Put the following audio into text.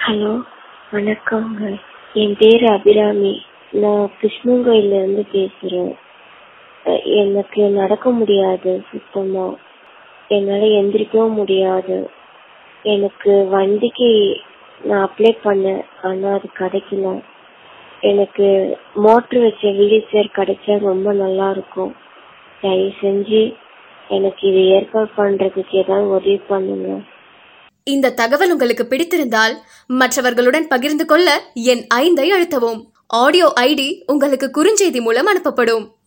hello வணக்கங்க என் பேர் அபிராமி நான் கிருஷ்ணங்கோயில்ல இருந்து பேசுறேன் அஹ் எனக்கு நடக்க முடியாது சுத்தமா என்னால எந்திரிக்கவும் முடியாது எனக்கு வண்டிக்கு நான் அப்ளை பண்ணேன் ஆனா அது கிடைக்கல எனக்கு மோட்டர் வச்ச வீல் சேர் கிடைச்சா ரொம்ப நல்லா இருக்கும் தயவு செஞ்சு எனக்கு இது ஏற்பாடு பண்றதுக்கு ஏதாவது உதவி பண்ணுங்க இந்த தகவல் உங்களுக்கு பிடித்திருந்தால் மற்றவர்களுடன் பகிர்ந்து கொள்ள என் ஐந்தை அழுத்தவும் ஆடியோ ஐடி உங்களுக்கு குறுஞ்செய்தி மூலம் அனுப்பப்படும்